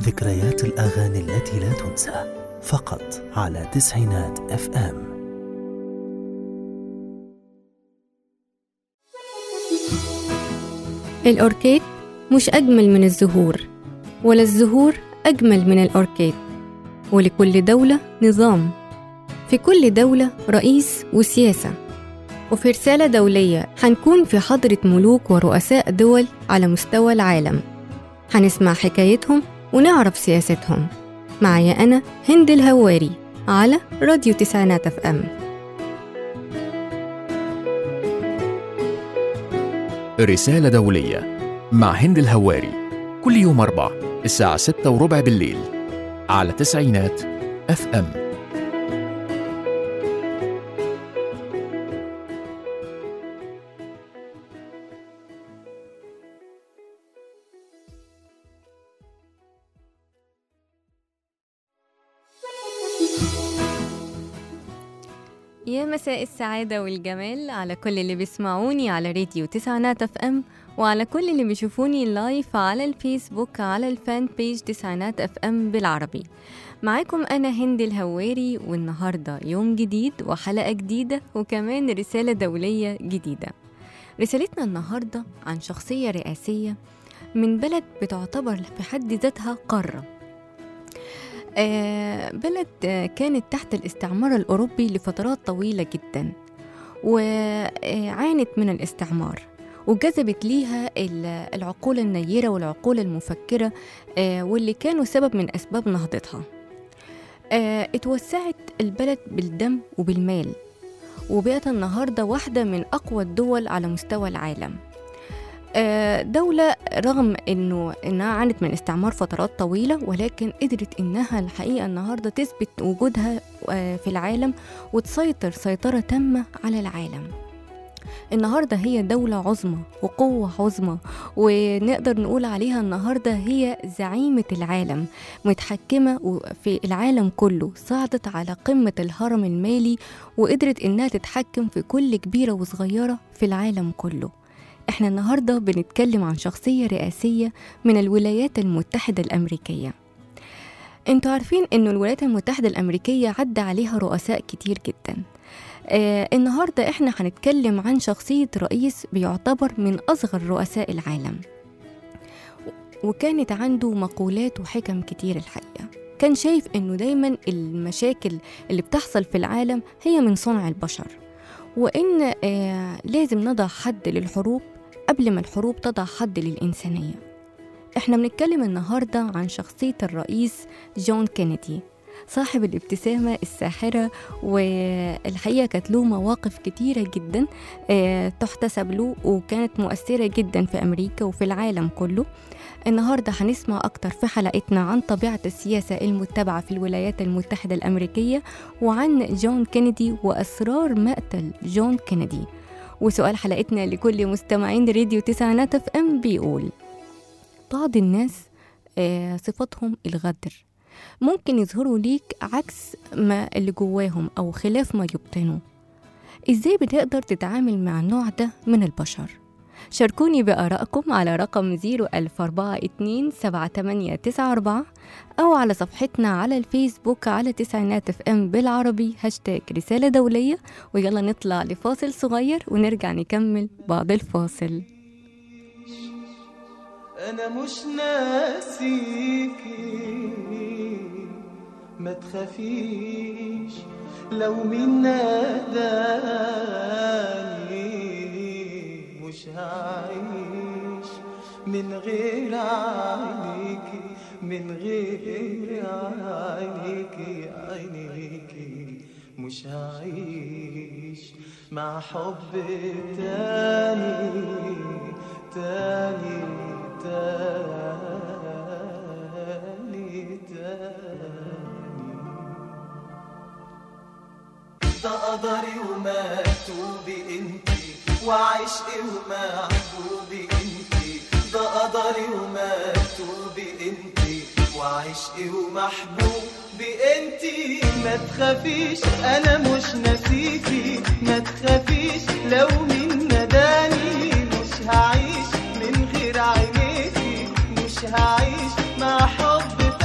ذكريات الأغاني التي لا تنسى فقط على تسعينات اف ام الأوركيد مش أجمل من الزهور ولا الزهور أجمل من الأوركيد ولكل دولة نظام في كل دولة رئيس وسياسة وفي رسالة دولية هنكون في حضرة ملوك ورؤساء دول على مستوى العالم هنسمع حكايتهم ونعرف سياستهم معايا أنا هند الهواري على راديو تسعينات اف ام رسالة دولية مع هند الهواري كل يوم أربع الساعة ستة وربع بالليل على تسعينات اف ام يا مساء السعادة والجمال على كل اللي بيسمعوني على راديو تسعينات اف ام وعلى كل اللي بيشوفوني لايف على الفيسبوك على الفان بيج تسعينات اف ام بالعربي معاكم أنا هند الهواري والنهاردة يوم جديد وحلقة جديدة وكمان رسالة دولية جديدة رسالتنا النهاردة عن شخصية رئاسية من بلد بتعتبر في حد ذاتها قارة آه، بلد آه، كانت تحت الاستعمار الأوروبي لفترات طويلة جدا وعانت من الاستعمار وجذبت ليها ال- العقول النيرة والعقول المفكرة آه، واللي كانوا سبب من أسباب نهضتها آه، اتوسعت البلد بالدم وبالمال وبقت النهاردة واحدة من أقوى الدول على مستوى العالم آه، دولة رغم انه انها عانت من استعمار فترات طويلة ولكن قدرت انها الحقيقة النهاردة تثبت وجودها آه، في العالم وتسيطر سيطرة تامة على العالم النهاردة هي دولة عظمى وقوة عظمى ونقدر نقول عليها النهاردة هي زعيمة العالم متحكمة و- في العالم كله صعدت على قمة الهرم المالي وقدرت إنها تتحكم في كل كبيرة وصغيرة في العالم كله احنا النهاردة بنتكلم عن شخصية رئاسية من الولايات المتحدة الأمريكية انتوا عارفين انه الولايات المتحدة الأمريكية عدى عليها رؤساء كتير جدا آه النهاردة احنا هنتكلم عن شخصية رئيس بيعتبر من أصغر رؤساء العالم وكانت عنده مقولات وحكم كتير الحقيقة كان شايف انه دايما المشاكل اللي بتحصل في العالم هي من صنع البشر وان آه لازم نضع حد للحروب قبل ما الحروب تضع حد للإنسانية احنا بنتكلم النهاردة عن شخصية الرئيس جون كينيدي صاحب الابتسامة الساحرة والحقيقة كانت له مواقف كتيرة جدا آه، تحتسب له وكانت مؤثرة جدا في أمريكا وفي العالم كله النهاردة هنسمع أكتر في حلقتنا عن طبيعة السياسة المتبعة في الولايات المتحدة الأمريكية وعن جون كينيدي وأسرار مقتل جون كينيدي وسؤال حلقتنا لكل مستمعين راديو تسعينات اف ام بيقول بعض الناس آه، صفاتهم الغدر ممكن يظهروا ليك عكس ما اللي جواهم أو خلاف ما يبطنوا إزاي بتقدر تتعامل مع النوع ده من البشر؟ شاركوني بآرائكم على رقم 010427894 أو على صفحتنا على الفيسبوك على تسعينات اف ام بالعربي هاشتاج رسالة دولية ويلا نطلع لفاصل صغير ونرجع نكمل بعد الفاصل انا مش ناسيكي ما تخافيش لو مين ناداني مش هعيش من غير عينيكي من غير عينيكي عينيكي مش هعيش مع حب تاني تاني تاني تاني ده قدري ومكتوبي انتي وعشقي ومحبوبي انتي ده قدري ومكتوبي انتي وعشقي ومحبوبي انتي ما تخافيش انا مش ناسيكي ما تخافيش لو مين نداني مش هعيش من غير عينيكي مش هعيش مع حب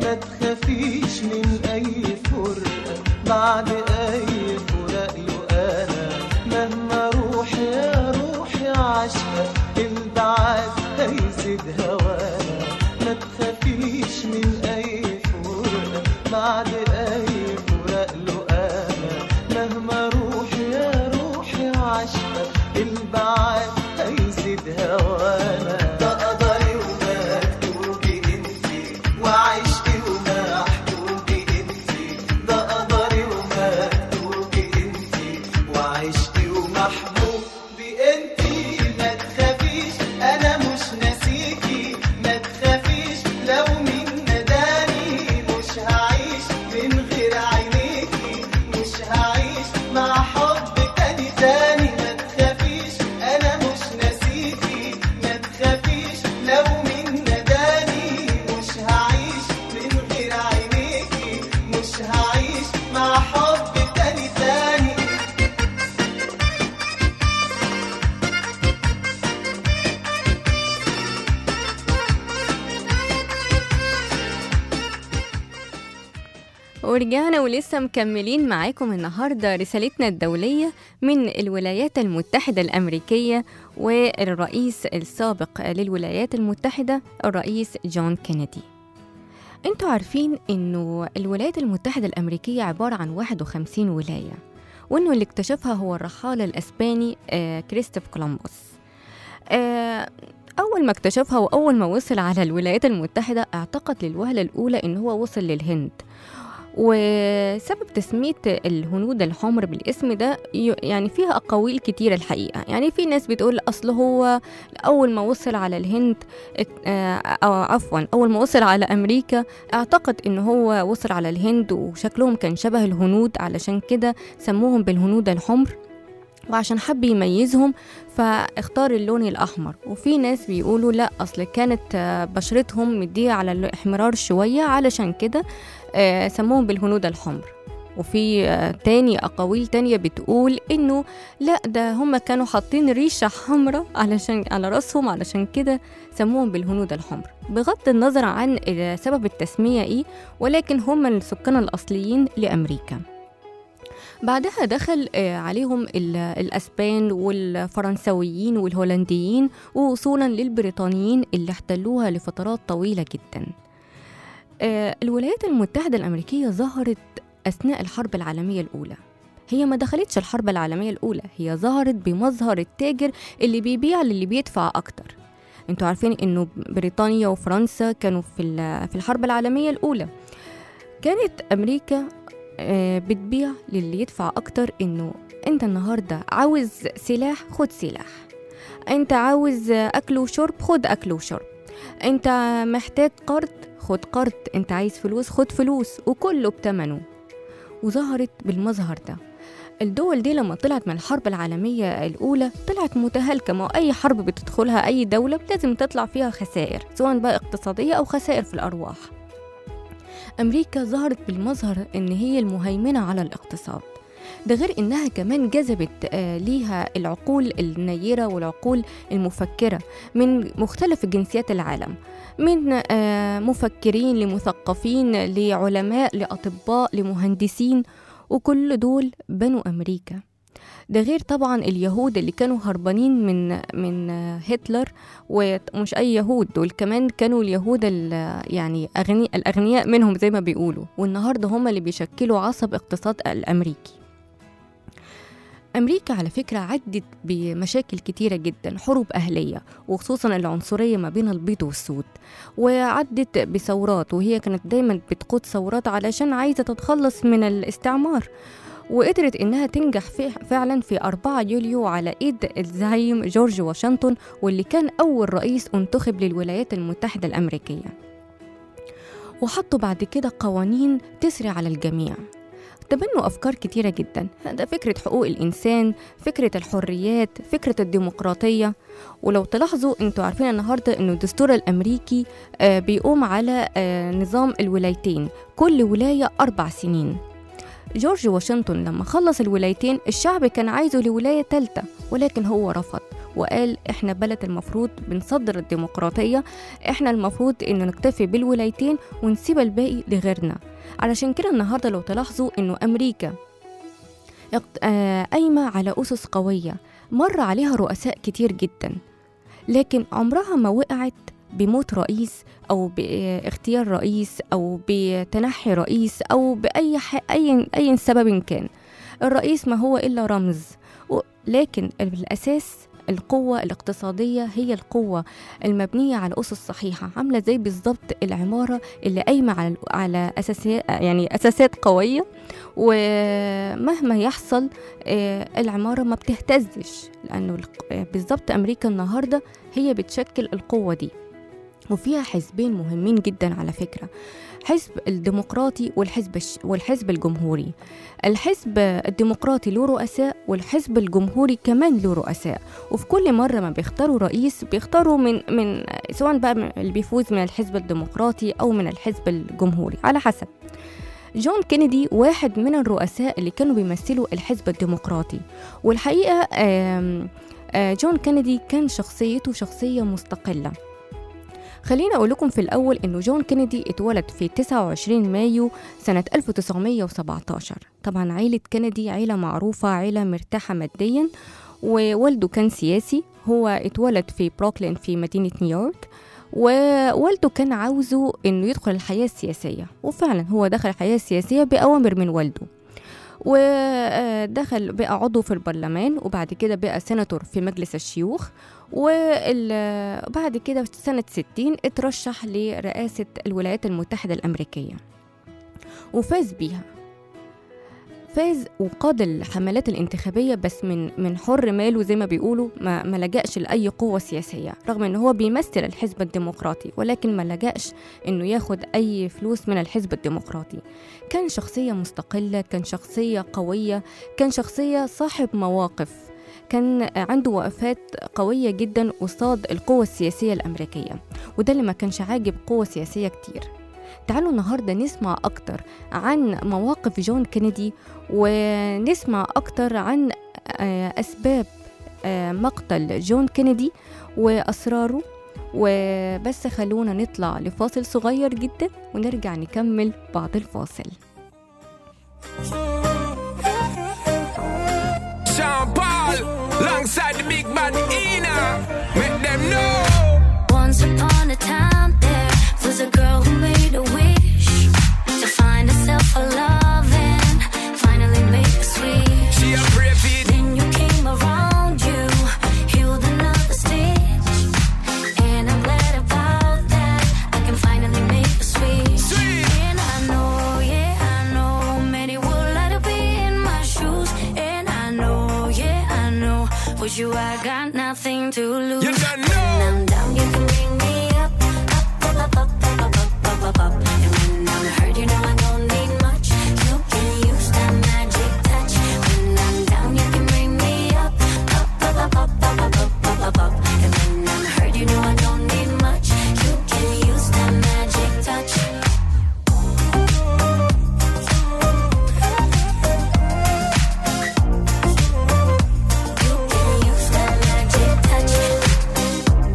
ما تخافيش من أي فرقة بعد أي فراق له أنا مهما روحي يا روحي عشقة البعاد هيزيد هوانا ما تخافيش من أي فرقة بعد أي فراق له أنا مهما روحي يا روحي عشقة البعاد هيزيد هوانا ده قدري ومكتوبي انتي وعشقي ومحبوبي انتي ده قدري ومكتوبي انتي وعشقي ومحبوبي انتي ما تخافيش انا مش ناسيكي ما تخافيش لو مين نداني مش هعيش من غير عينيكي مش هعيش مع حب تاني تاني ما تخافيش انا مش ناسيكي ما تخافيش لو مين نداني مش هعيش من غير عينيكي مش هعيش مع حب تاني تاني ورجعنا ولسه مكملين معاكم النهارده رسالتنا الدولية من الولايات المتحدة الأمريكية والرئيس السابق للولايات المتحدة الرئيس جون كينيدي انتوا عارفين انه الولايات المتحدة الأمريكية عبارة عن 51 ولاية وانه اللي اكتشفها هو الرحالة الأسباني آه، كريستوف كولومبوس آه، أول ما اكتشفها وأول ما وصل على الولايات المتحدة اعتقد للوهلة الأولى إن هو وصل للهند وسبب تسمية الهنود الحمر بالاسم ده ي- يعني فيها أقاويل كتيرة الحقيقة يعني في ناس بتقول أصل هو أول ما وصل على الهند ات- آه، أو عفوا أول ما وصل على أمريكا اعتقد إن هو وصل على الهند وشكلهم كان شبه الهنود علشان كده سموهم بالهنود الحمر وعشان حب يميزهم فاختار اللون الأحمر وفي ناس بيقولوا لا أصل كانت آه، بشرتهم مدية على الإحمرار شوية علشان كده آه، سموهم بالهنود الحمر وفي آه، تاني أقاويل تانية بتقول إنه لا ده هم كانوا حاطين ريشة حمراء علشان على راسهم علشان كده سموهم بالهنود الحمر بغض النظر عن آه، سبب التسمية إيه ولكن هم السكان الأصليين لأمريكا بعدها دخل آه، عليهم ال- الأسبان والفرنسويين والهولنديين ووصولا للبريطانيين اللي احتلوها لفترات طويلة جدا آه، الولايات المتحدة الأمريكية ظهرت أثناء الحرب العالمية الأولى هي ما دخلتش الحرب العالمية الأولى هي ظهرت بمظهر التاجر اللي بيبيع للي بيدفع أكتر انتوا عارفين انه بريطانيا وفرنسا كانوا في ال- في الحرب العالمية الأولى كانت أمريكا آه، بتبيع للي يدفع أكتر إنه أنت النهاردة عاوز سلاح خد سلاح أنت عاوز أكل وشرب خد أكل وشرب أنت محتاج قرض خد قرض أنت عايز فلوس خد فلوس وكله بتمنه وظهرت بالمظهر ده الدول دي لما طلعت من الحرب العالمية الأولى طلعت متهالكة ما هو أي حرب بتدخلها أي دولة لازم تطلع فيها خسائر سواء بقى اقتصادية أو خسائر في الأرواح أمريكا ظهرت بالمظهر إن هي المهيمنة على الاقتصاد ده غير إنها كمان جذبت آه، ليها العقول النيرة والعقول المفكرة من مختلف جنسيات العالم من آه، مفكرين لمثقفين لعلماء لأطباء لمهندسين وكل دول بنوا أمريكا ده غير طبعا اليهود اللي كانوا هربانين من من آه، هتلر ومش اي يهود دول كمان كانوا اليهود ال- يعني أغني الاغنياء منهم زي ما بيقولوا والنهارده هم اللي بيشكلوا عصب اقتصاد الامريكي أمريكا على فكرة عدت بمشاكل كتيرة جدا حروب أهلية وخصوصا العنصرية ما بين البيض والسود وعدت بثورات وهي كانت دايما بتقود ثورات علشان عايزة تتخلص من الاستعمار وقدرت إنها تنجح في فعلا في 4 يوليو على إيد الزعيم جورج واشنطن واللي كان أول رئيس انتخب للولايات المتحدة الأمريكية وحطوا بعد كده قوانين تسري على الجميع تبنوا أفكار كتيرة جدا ده فكرة حقوق الإنسان فكرة الحريات فكرة الديمقراطية ولو تلاحظوا انتوا عارفين النهاردة انه الدستور الأمريكي آه، بيقوم على آه، نظام الولايتين كل ولاية أربع سنين جورج واشنطن لما خلص الولايتين الشعب كان عايزه لولاية تالتة ولكن هو رفض وقال احنا بلد المفروض بنصدر الديمقراطية احنا المفروض ان نكتفي بالولايتين ونسيب الباقي لغيرنا علشان كده النهاردة لو تلاحظوا انه امريكا اقت- آه، قايمة على أسس قوية مر عليها رؤساء كتير جدا لكن عمرها ما وقعت بموت رئيس أو باختيار رئيس أو بتنحي رئيس أو بأي ح... أي أي سبب كان الرئيس ما هو إلا رمز و- لكن الأساس القوة الاقتصادية هي القوة المبنية على أسس صحيحة عاملة زي بالظبط العمارة اللي قايمة على على أساسيات يعني أساسات قوية ومهما يحصل آه، العمارة ما بتهتزش لأنه الق- آه، بالظبط أمريكا النهاردة هي بتشكل القوة دي وفيها حزبين مهمين جدا على فكرة حزب الديمقراطي والحزب الش... والحزب الجمهوري الحزب الديمقراطي له رؤساء والحزب الجمهوري كمان له رؤساء وفي كل مرة ما بيختاروا رئيس بيختاروا من من سواء بقى من- اللي بيفوز من الحزب الديمقراطي أو من الحزب الجمهوري على حسب جون كينيدي واحد من الرؤساء اللي كانوا بيمثلوا الحزب الديمقراطي والحقيقة آم، آه، جون كينيدي كان شخصيته شخصية مستقلة خليني أقول لكم في الأول إنه جون كينيدي اتولد في 29 مايو سنة 1917 طبعا عيلة كينيدي عيلة معروفة عيلة مرتاحة ماديا ووالده كان سياسي هو اتولد في بروكلين في مدينة نيويورك ووالده كان عاوزه انه يدخل الحياة السياسية وفعلا هو دخل الحياة السياسية بأوامر من والده ودخل بقى عضو في البرلمان وبعد كده بقى سيناتور في مجلس الشيوخ وبعد كده في سنة 60 اترشح لرئاسة الولايات المتحدة الأمريكية وفاز بيها فاز وقاد الحملات الانتخابية بس من من حر ماله زي ما بيقولوا ما, ما لجأش لأي قوة سياسية رغم إن هو بيمثل الحزب الديمقراطي ولكن ما لجأش إنه ياخد أي فلوس من الحزب الديمقراطي كان شخصية مستقلة كان شخصية قوية كان شخصية صاحب مواقف كان عنده وقفات قوية جدا قصاد القوة السياسية الأمريكية وده اللي ما كانش عاجب قوة سياسية كتير تعالوا النهاردة نسمع أكتر عن مواقف جون كينيدي ونسمع أكتر عن آه، أسباب آه، مقتل جون كينيدي وأسراره وبس خلونا نطلع لفاصل صغير جدا ونرجع نكمل بعد الفاصل Sean Paul, alongside the big bad Ina. Make them know. Once upon a time, there was a girl who made a wish to find herself a love and finally make a switch. She a pray for it. Then you came around, you healed another stitch, and I'm glad about that. I can finally make a switch. Sweet. And I know, yeah, I know, many would like to be in my shoes, and I know, yeah, I know, with you I got nothing to lose. You don't know. When I'm down, you can bring me up, up, up, up, up, up, up, up, up, up. And when I'm hurt, you know I don't need much. You can use that magic touch. When I'm down, you can bring me up, up, up, up, up, up, up, up, up, up, up. And when I'm hurt, you know I don't need much. You can use that magic touch. You can use that magic touch.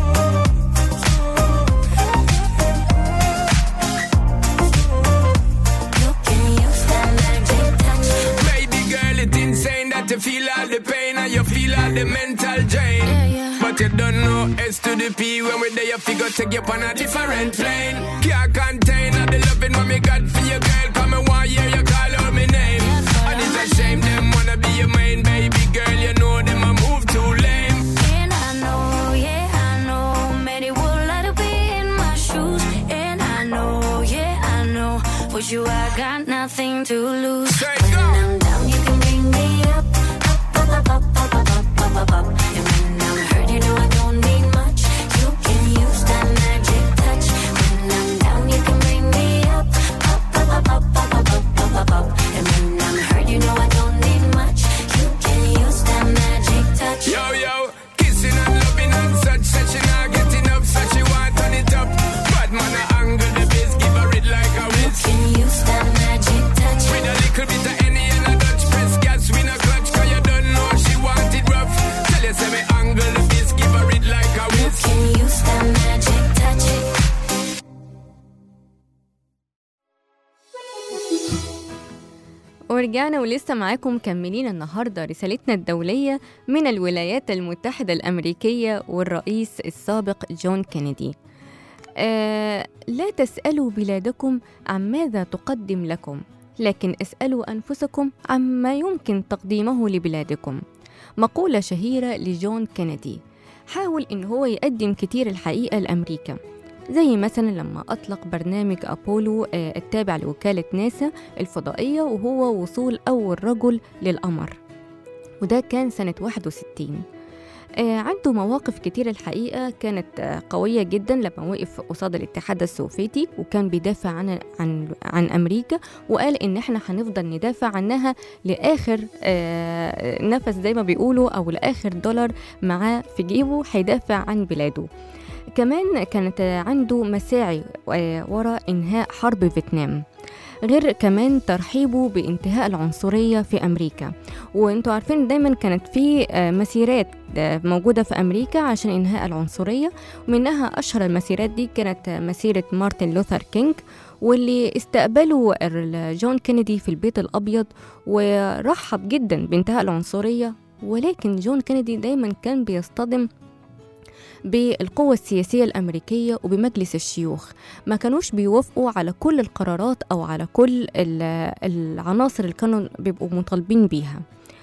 You can use that magic touch. Baby girl, it's insane that you feel all the pain and you feel all the mental drain. Yeah, yeah. But you don't know S to the P when we're there, you figure take you on a different plane. Can't contain all the loving what me got for you, girl. Come and one year you call out my name. And it's a shame them wanna be your main baby girl. You know them a move too lame. And I know, yeah, I know, many would like to be in my shoes. And I know, yeah, I know, with you I got nothing to lose. Straight when go. I'm down, you can bring me up, up, up, up, up, up, up, up, up, up. And when I'm hurt, you know I don't need much. You can use that magic touch. When I'm down, you can bring me up, up, up, up, up, up, up, up, up, up. And when I'm hurt, you know I don't need much. You can use that magic touch. Yo, yo, kissing and loving and such. Said she not get enough, so she want turn it up. Bad man, I angle the bass, give her it like a whiz. can use that magic touch. With a little bit of any and a Dutch press gas, we no clutch, cause you don't know she want it rough. Tell you, say me ورجعنا ولسه معاكم مكملين النهارده رسالتنا الدولية من الولايات المتحدة الأمريكية والرئيس السابق جون كينيدي. آه لا تسألوا بلادكم عن ماذا تقدم لكم، لكن اسألوا أنفسكم عما يمكن تقديمه لبلادكم. مقولة شهيرة لجون كينيدي حاول إن هو يقدم كتير الحقيقة لأمريكا زي مثلا لما أطلق برنامج أبولو آه، التابع لوكالة ناسا الفضائية وهو وصول أول رجل للقمر وده كان سنة 61 آه، عنده مواقف كتير الحقيقة كانت آه، قوية جدا لما وقف قصاد الاتحاد السوفيتي وكان بيدافع عن عن عن أمريكا وقال إن إحنا هنفضل ندافع عنها لآخر آه، نفس زي ما بيقولوا أو لآخر دولار معاه في جيبه هيدافع عن بلاده كمان كانت عنده مساعي آه، وراء إنهاء حرب فيتنام غير كمان ترحيبه بانتهاء العنصرية في أمريكا وانتوا عارفين دايما كانت في آه، مسيرات آه، موجودة في أمريكا عشان إنهاء العنصرية ومنها أشهر المسيرات دي كانت آه، مسيرة مارتن لوثر كينج واللي استقبلوا ال- جون كينيدي في البيت الأبيض ورحب جدا بانتهاء العنصرية ولكن جون كينيدي دايما كان بيصطدم بالقوة السياسية الأمريكية وبمجلس الشيوخ ما كانوش بيوافقوا على كل القرارات أو على كل ال- العناصر اللي كانوا بيبقوا مطالبين بيها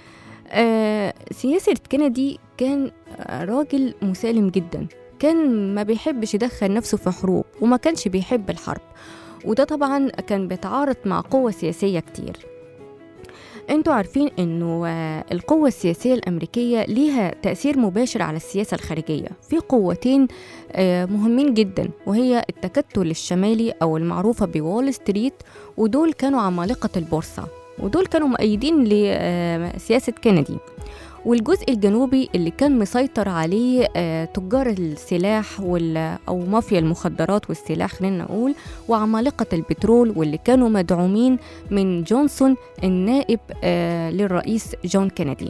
آه، سياسة كينيدي كان آه، راجل مسالم جدا كان ما بيحبش يدخل نفسه في حروب وما كانش بيحب الحرب وده طبعا كان بيتعارض مع قوة سياسية كتير انتوا عارفين انه آه، القوة السياسية الأمريكية ليها تأثير مباشر على السياسة الخارجية في قوتين آه، مهمين جدا وهي التكتل الشمالي أو المعروفة بوول ستريت ودول كانوا عمالقة البورصة ودول كانوا مؤيدين لسياسة كينيدي والجزء الجنوبي اللي كان مسيطر عليه آه، تجار السلاح وال أو مافيا المخدرات والسلاح خلينا نقول وعمالقة البترول واللي كانوا مدعومين من جونسون النائب آه، للرئيس جون كينيدي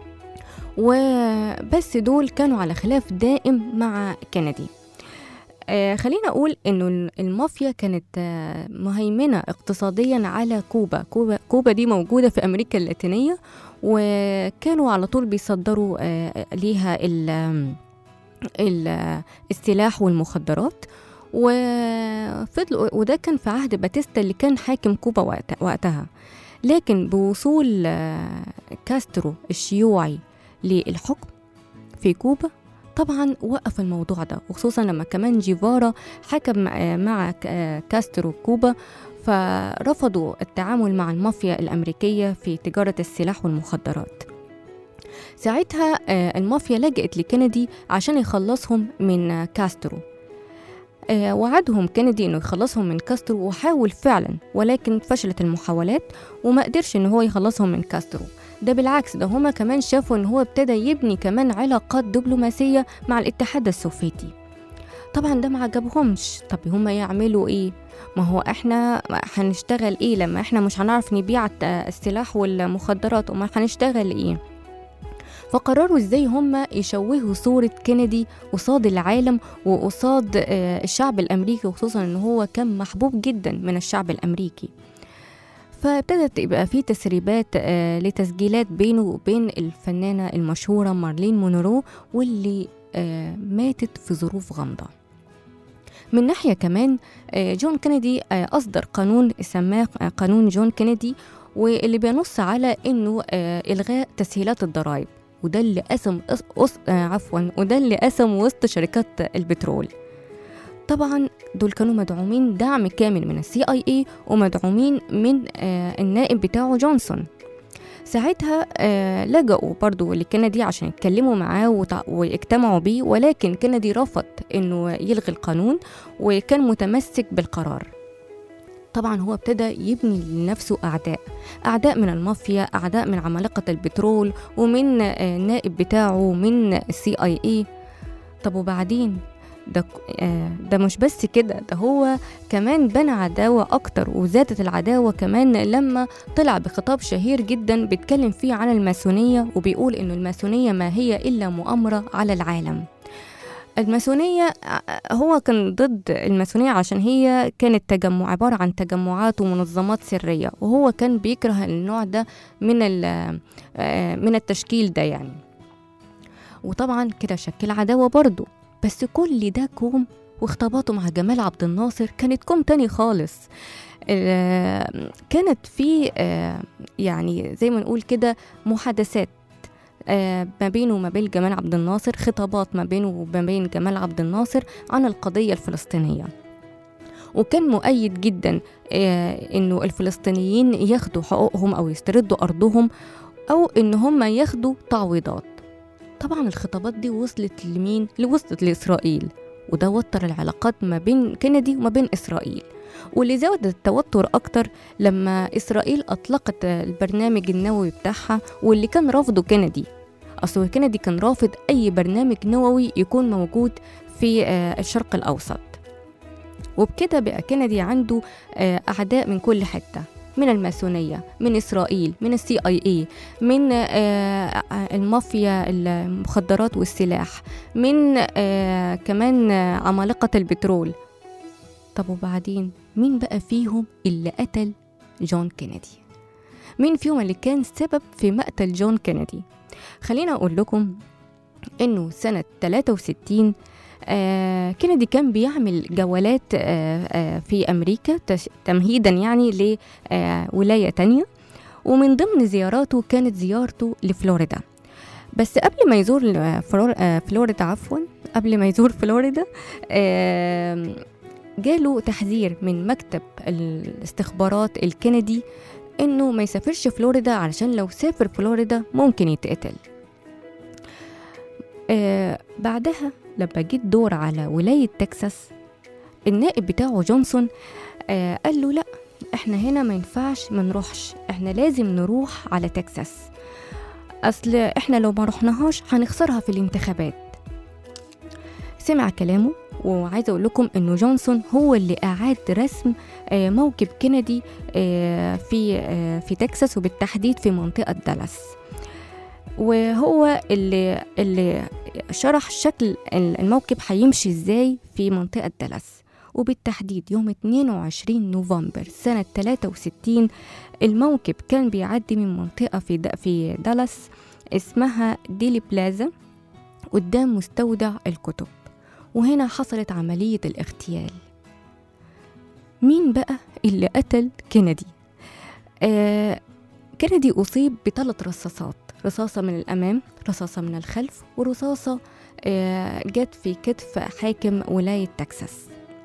وبس دول كانوا على خلاف دائم مع كينيدي آه خلينا أقول إنه المافيا كانت آه مهيمنة اقتصاديا على كوبا كوبا, كوبا دي موجودة في أمريكا اللاتينية وكانوا على طول بيصدروا آه ليها ال- ال- السلاح والمخدرات وفضلوا وده كان في عهد باتيستا اللي كان حاكم كوبا وقت- وقتها لكن بوصول آه، كاسترو الشيوعي للحكم في كوبا طبعا وقف الموضوع ده وخصوصا لما كمان جيفارا حكم آه، مع ك- آه، كاسترو كوبا فرفضوا التعامل مع المافيا الأمريكية في تجارة السلاح والمخدرات ساعتها آه، المافيا لجأت لكندي عشان يخلصهم من آه، كاسترو آه، وعدهم كندي انه يخلصهم من كاسترو وحاول فعلا ولكن فشلت المحاولات وما قدرش ان هو يخلصهم من كاسترو ده بالعكس ده هما كمان شافوا ان هو ابتدى يبني كمان علاقات دبلوماسية مع الاتحاد السوفيتي طبعا ده ما عجبهمش طب هما يعملوا ايه ما هو احنا هنشتغل ايه لما احنا مش هنعرف نبيع الت- السلاح والمخدرات امال هنشتغل ايه فقرروا ازاي هم يشوهوا صورة كينيدي قصاد العالم وقصاد آه، الشعب الأمريكي وخصوصا ان هو كان محبوب جدا من الشعب الأمريكي فابتدت يبقى في تسريبات آه، لتسجيلات بينه وبين الفنانة المشهورة مارلين مونرو واللي آه، ماتت في ظروف غامضة من ناحية كمان آه، جون كينيدي آه، أصدر قانون سماه آه، قانون جون كينيدي واللي بينص على انه آه، الغاء تسهيلات الضرائب وده اللي قسم أس... أس... آه عفوا وده اللي قسم وسط شركات البترول طبعا دول كانوا مدعومين دعم كامل من السي اي اي ومدعومين من آه النائب بتاعه جونسون ساعتها آه لجأوا برضو لكندي عشان يتكلموا معاه وتع- واجتمعوا بيه ولكن كندي رفض انه يلغي القانون وكان متمسك بالقرار طبعا هو ابتدى يبني لنفسه أعداء أعداء من المافيا أعداء من عمالقة البترول ومن آه، النائب بتاعه من السي اي اي طب وبعدين ده ك- آه، ده مش بس كده ده هو كمان بنى عداوة أكتر وزادت العداوة كمان لما طلع بخطاب شهير جدا بيتكلم فيه عن الماسونية وبيقول إنه الماسونية ما هي إلا مؤامرة على العالم الماسونية آه، هو كان ضد الماسونية عشان هي كانت تجمع عبارة عن تجمعات ومنظمات سرية وهو كان بيكره النوع ده من ال- آه، من التشكيل ده يعني وطبعا كده شكل عداوة برضه بس كل ده كوم واختباطه مع جمال عبد الناصر كانت كوم تاني خالص ال- كانت في آه، يعني زي ما نقول كده محادثات آه، ما بينه وما بين جمال عبد الناصر خطابات ما بينه وما بين جمال عبد الناصر عن القضية الفلسطينية وكان مؤيد جدا آه، انه الفلسطينيين ياخدوا حقوقهم او يستردوا ارضهم او ان هم ياخدوا تعويضات طبعا الخطابات دي وصلت لمين وصلت لاسرائيل وده وتر العلاقات ما بين كندي وما بين اسرائيل واللي زود التوتر اكتر لما اسرائيل اطلقت البرنامج النووي بتاعها واللي كان رافضه كندي اصل كندي كان رافض اي برنامج نووي يكون موجود في آه، الشرق الاوسط وبكده بقى كندي عنده آه، اعداء من كل حته من الماسونيه من اسرائيل من السي اي اي من آه، آه، المافيا المخدرات والسلاح من آه، كمان آه، عمالقه البترول طب وبعدين مين بقى فيهم اللي قتل جون كينيدي مين فيهم اللي كان سبب في مقتل جون كينيدي خلينا اقول لكم انه سنه 63 آه كينيدي كان بيعمل جولات آه آه في امريكا تش- تمهيدا يعني لولايه تانية ومن ضمن زياراته كانت زيارته لفلوريدا بس قبل ما يزور آه، فلور- آه، فلوريدا عفوا قبل ما يزور فلوريدا آه جاله تحذير من مكتب الاستخبارات الكندي انه ما يسافرش فلوريدا علشان لو سافر فلوريدا ممكن يتقتل آه بعدها لما جيت دور على ولاية تكساس النائب بتاعه جونسون آه قال له لا احنا هنا ما ينفعش ما نروحش احنا لازم نروح على تكساس اصل احنا لو ما رحناهاش هنخسرها في الانتخابات سمع كلامه وعايزه اقول لكم انه جونسون هو اللي اعاد رسم آه، موكب كندي آه، في آه، في تكساس وبالتحديد في منطقه دالاس وهو اللي اللي شرح شكل الموكب هيمشي ازاي في منطقه دالاس وبالتحديد يوم 22 نوفمبر سنة 63 الموكب كان بيعدي من منطقة في دا في دالاس اسمها ديلي بلازا قدام مستودع الكتب وهنا حصلت عملية الاغتيال مين بقى اللي قتل كينيدي؟ آه كينيدي أصيب بثلاث رصاصات رصاصة من الأمام رصاصة من الخلف ورصاصة آه جت في كتف حاكم ولاية تكساس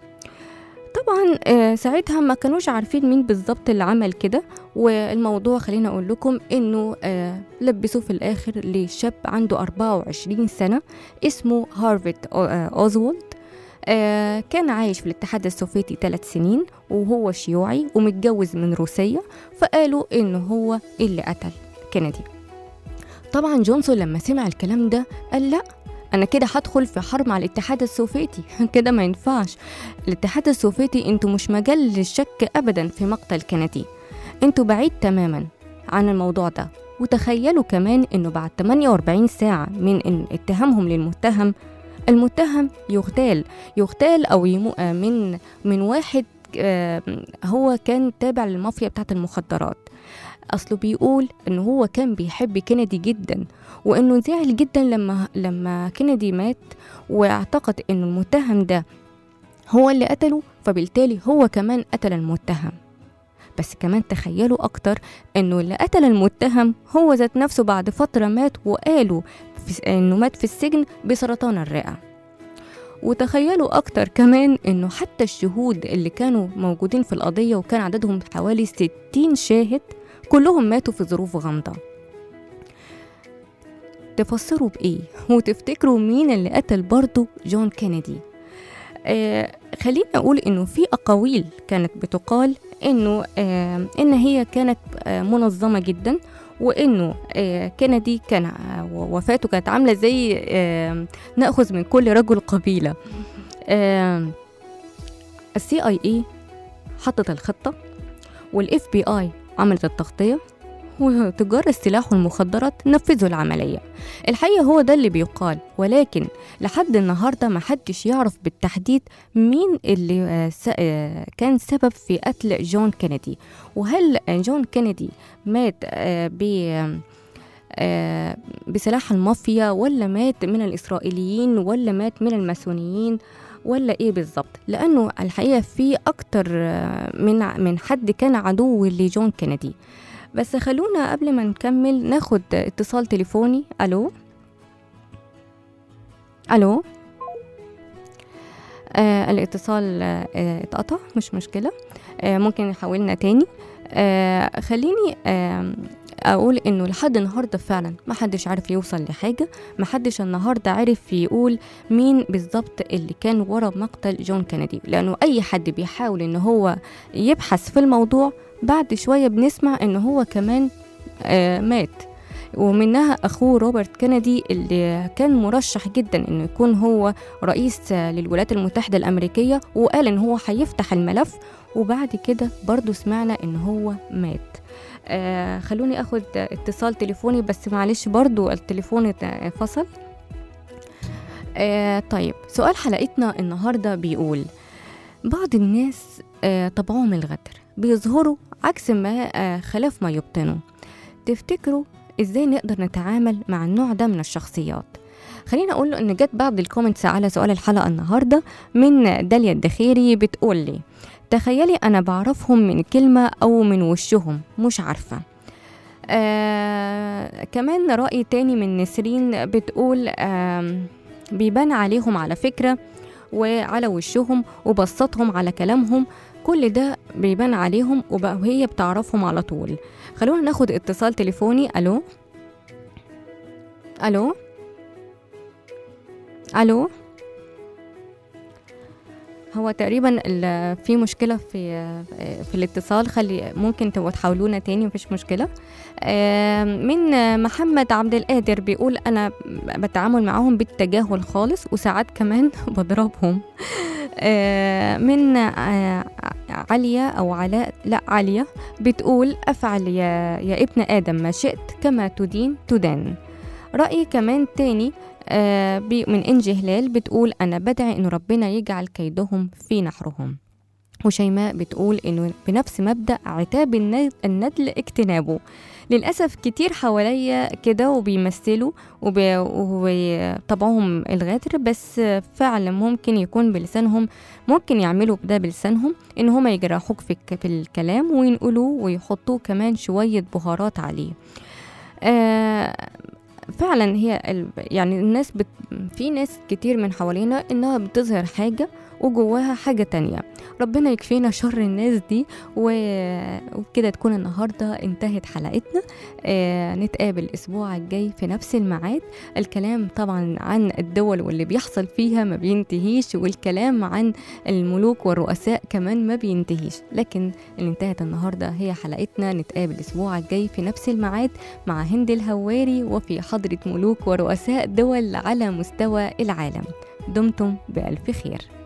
طبعا آه ساعتها ما كانوش عارفين مين بالظبط اللي عمل كده والموضوع خلينا اقول لكم انه آه لبسوه في الاخر لشاب عنده 24 سنه اسمه هارفيد أو- آه، اوزولد آه كان عايش في الاتحاد السوفيتي ثلاث سنين وهو شيوعي ومتجوز من روسية فقالوا إنه هو اللي قتل كينيدي طبعا جونسون لما سمع الكلام ده قال لا أنا كده هدخل في حرب مع الاتحاد السوفيتي كده ما ينفعش الاتحاد السوفيتي انتوا مش مجال للشك أبدا في مقتل كينيدي انتوا بعيد تماما عن الموضوع ده وتخيلوا كمان انه بعد 48 ساعة من إن اتهامهم للمتهم المتهم يغتال يغتال او يمو آه، من من واحد آه، هو كان تابع للمافيا بتاعت المخدرات اصله بيقول ان هو كان بيحب كينيدي جدا وانه زعل جدا لما لما كينيدي مات واعتقد ان المتهم ده هو اللي قتله فبالتالي هو كمان قتل المتهم بس كمان تخيلوا اكتر انه اللي قتل المتهم هو ذات نفسه بعد فتره مات وقالوا في انه مات في السجن بسرطان الرئه وتخيلوا أكتر كمان إنه حتى الشهود اللي كانوا موجودين في القضية وكان عددهم حوالي 60 شاهد كلهم ماتوا في ظروف غامضة تفسروا بإيه وتفتكروا مين اللي قتل برضه جون كينيدي آه خليني أقول إنه في أقاويل كانت بتقال إنه آه إن هي كانت آه منظمة جدا وإنه آه كينيدي كان آه وفاته كانت عاملة زي آه نأخذ من كل رجل قبيلة السي اي اي حطت الخطة والاف بي اي عملت التغطية وتجار السلاح والمخدرات نفذوا العملية الحقيقة هو ده اللي بيقال ولكن لحد النهاردة ما حدش يعرف بالتحديد مين اللي آه، س- آه، كان سبب في قتل جون كينيدي وهل جون كينيدي مات آه، ب آه، بسلاح المافيا ولا مات من الإسرائيليين ولا مات من الماسونيين ولا ايه بالظبط لانه الحقيقه في اكتر آه، من من حد كان عدو لجون كينيدي بس خلونا قبل ما نكمل ناخد اتصال تليفوني الو الو آه الاتصال آه آه، اتقطع مش مشكله آه ممكن نحاولنا تاني آه خليني آه اقول انه لحد النهارده فعلا ما حدش عارف يوصل لحاجه ما حدش النهارده عارف يقول مين بالظبط اللي كان ورا مقتل جون كينيدي لانه اي حد بيحاول ان هو يبحث في الموضوع بعد شويه بنسمع ان هو كمان آه مات ومنها اخوه روبرت كينيدي اللي كان مرشح جدا انه يكون هو رئيس آه، للولايات المتحده الامريكيه وقال ان هو هيفتح الملف وبعد كده برضو سمعنا ان هو مات آه خلوني اخد اتصال تليفوني بس معلش برضو التليفون ات- فصل آه طيب سؤال حلقتنا النهارده بيقول بعض الناس آه طبعهم الغدر بيظهروا عكس ما آه خلاف ما يبطنوا تفتكروا ازاي نقدر نتعامل مع النوع ده من الشخصيات خلينا اقول له ان جت بعض الكومنتس على سؤال الحلقه النهارده من داليا الدخيري بتقول لي تخيلي انا بعرفهم من كلمه او من وشهم مش عارفه آه كمان رأي تاني من نسرين بتقول آه بيبان عليهم على فكرة وعلى وشهم وبسطهم على كلامهم كل ده بيبان عليهم وبقى وهي بتعرفهم على طول خلونا ناخد اتصال تليفوني الو الو الو هو تقريبا ال- في مشكلة في في الاتصال خلي ممكن تبقوا تحاولونا تاني مفيش مشكلة آم، من محمد عبد القادر بيقول أنا بتعامل معاهم بالتجاهل خالص وساعات كمان بضربهم آه، من آه، عليا أو علاء لا عليا بتقول أفعل يا, يا ابن آدم ما شئت كما تدين تدان رأي كمان تاني آه، بي- من إنجي هلال بتقول أنا بدعي إن ربنا يجعل كيدهم في نحرهم وشيماء بتقول إنه بنفس مبدأ عتاب الن- الندل اجتنابه للأسف كتير حواليا كده وبيمثلوا وب- وطبعهم الغدر بس فعلا ممكن يكون بلسانهم ممكن يعملوا ده بلسانهم إن هما يجرحوك في, الك- في الكلام وينقلوه ويحطوه كمان شوية بهارات عليه آه فعلا هي ال... يعني الناس بت... في ناس كتير من حوالينا انها بتظهر حاجة وجواها حاجة تانية ربنا يكفينا شر الناس دي و... وبكده تكون النهاردة انتهت حلقتنا آه نتقابل الأسبوع الجاي في نفس الميعاد الكلام طبعا عن الدول واللي بيحصل فيها ما بينتهيش والكلام عن الملوك والرؤساء كمان ما بينتهيش لكن اللي انتهت النهاردة هي حلقتنا نتقابل الأسبوع الجاي في نفس الميعاد مع هند الهواري وفي حضرة ملوك ورؤساء دول على مستوى العالم دمتم بألف خير